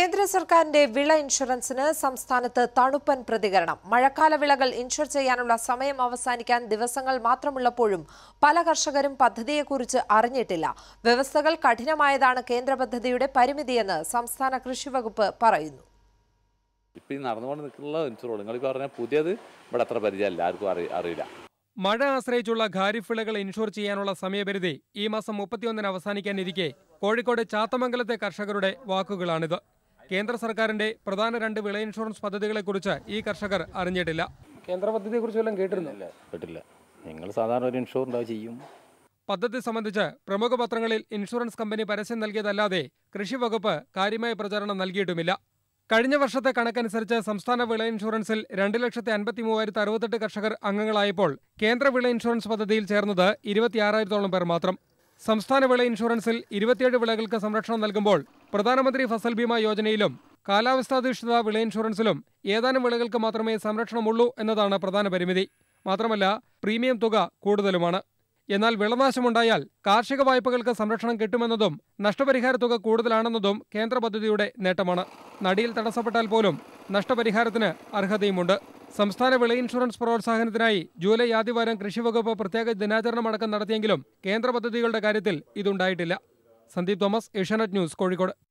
കേന്ദ്ര സർക്കാരിന്റെ വിള ഇൻഷുറൻസിന് സംസ്ഥാനത്ത് തണുപ്പൻ പ്രതികരണം മഴക്കാല വിളകൾ ഇൻഷുർ ചെയ്യാനുള്ള സമയം അവസാനിക്കാൻ ദിവസങ്ങൾ മാത്രമുള്ളപ്പോഴും പല കർഷകരും പദ്ധതിയെക്കുറിച്ച് അറിഞ്ഞിട്ടില്ല വ്യവസ്ഥകൾ കഠിനമായതാണ് കേന്ദ്ര പദ്ധതിയുടെ പരിമിതിയെന്ന് സംസ്ഥാന കൃഷി വകുപ്പ് പറയുന്നു ഇപ്പം ഈ നടന്നുകൊണ്ട് നിൽക്കുന്ന ഇൻഷുറൻസ് നിങ്ങൾ പറഞ്ഞ പുതിയത് ഇവിടെ അത്ര പരിചയമില്ല ആർക്കും അറി അറിയില്ല മഴ ആശ്രയിച്ചുള്ള ഖാരിഫ് വിളകൾ ഇൻഷുർ ചെയ്യാനുള്ള സമയപരിധി ഈ മാസം മുപ്പത്തിയൊന്നിന് അവസാനിക്കാനിരിക്കെ കോഴിക്കോട് ചാത്തമംഗലത്തെ കർഷകരുടെ വാക്കുകളാണിത് കേന്ദ്ര സർക്കാരിന്റെ പ്രധാന രണ്ട് വിള ഇൻഷുറൻസ് പദ്ധതികളെക്കുറിച്ച് ഈ കർഷകർ അറിഞ്ഞിട്ടില്ല കേന്ദ്ര പദ്ധതിയെക്കുറിച്ച് വല്ലതും കേട്ടിരുന്നു കേട്ടില്ല നിങ്ങൾ സാധാരണ ഒരു ഇൻഷുർ ഉണ്ടാവും ചെയ്യും പദ്ധതി സംബന്ധിച്ച് പ്രമുഖ പത്രങ്ങളിൽ ഇൻഷുറൻസ് കമ്പനി പരസ്യം നൽകിയതല്ലാതെ കൃഷി വകുപ്പ് കാര്യമായ പ്രചാരണം നൽകിയിട്ടുമില്ല കഴിഞ്ഞ വർഷത്തെ കണക്കനുസരിച്ച് സംസ്ഥാന വിള ഇൻഷുറൻസിൽ രണ്ട് ലക്ഷത്തി അൻപത്തി മൂവായിരത്തി അറുപത്തെട്ട് കർഷകർ അംഗങ്ങളായപ്പോൾ കേന്ദ്ര വിള ഇൻഷുറൻസ് പദ്ധതിയിൽ ചേർന്നത് ഇരുപത്തിയാറായിരത്തോളം പേർ മാത്രം സംസ്ഥാന വിള ഇൻഷുറൻസിൽ ഇരുപത്തിയേഴ് വിളകൾക്ക് സംരക്ഷണം നൽകുമ്പോൾ പ്രധാനമന്ത്രി ഫസൽ ബീമ യോജനയിലും കാലാവസ്ഥാധിഷ്ഠിത വിള ഇൻഷുറൻസിലും ഏതാനും വിളകൾക്ക് മാത്രമേ സംരക്ഷണമുള്ളൂ എന്നതാണ് പ്രധാന പരിമിതി മാത്രമല്ല പ്രീമിയം തുക കൂടുതലുമാണ് എന്നാൽ വിളനാശമുണ്ടായാൽ കാർഷിക വായ്പകൾക്ക് സംരക്ഷണം കിട്ടുമെന്നതും നഷ്ടപരിഹാര തുക കൂടുതലാണെന്നതും കേന്ദ്ര പദ്ധതിയുടെ നേട്ടമാണ് നടിയിൽ തടസ്സപ്പെട്ടാൽ പോലും നഷ്ടപരിഹാരത്തിന് അർഹതയുമുണ്ട് സംസ്ഥാന വിള ഇൻഷുറൻസ് പ്രോത്സാഹനത്തിനായി ജൂലൈ ആദ്യവാരം കൃഷിവകുപ്പ് പ്രത്യേക ദിനാചരണമടക്കം നടത്തിയെങ്കിലും കേന്ദ്ര പദ്ധതികളുടെ കാര്യത്തിൽ ഇതുണ്ടായിട്ടില്ല സന്ദീപ് തോമസ് ഏഷ്യാനെറ്റ് ന്യൂസ് കോഴിക്കോട്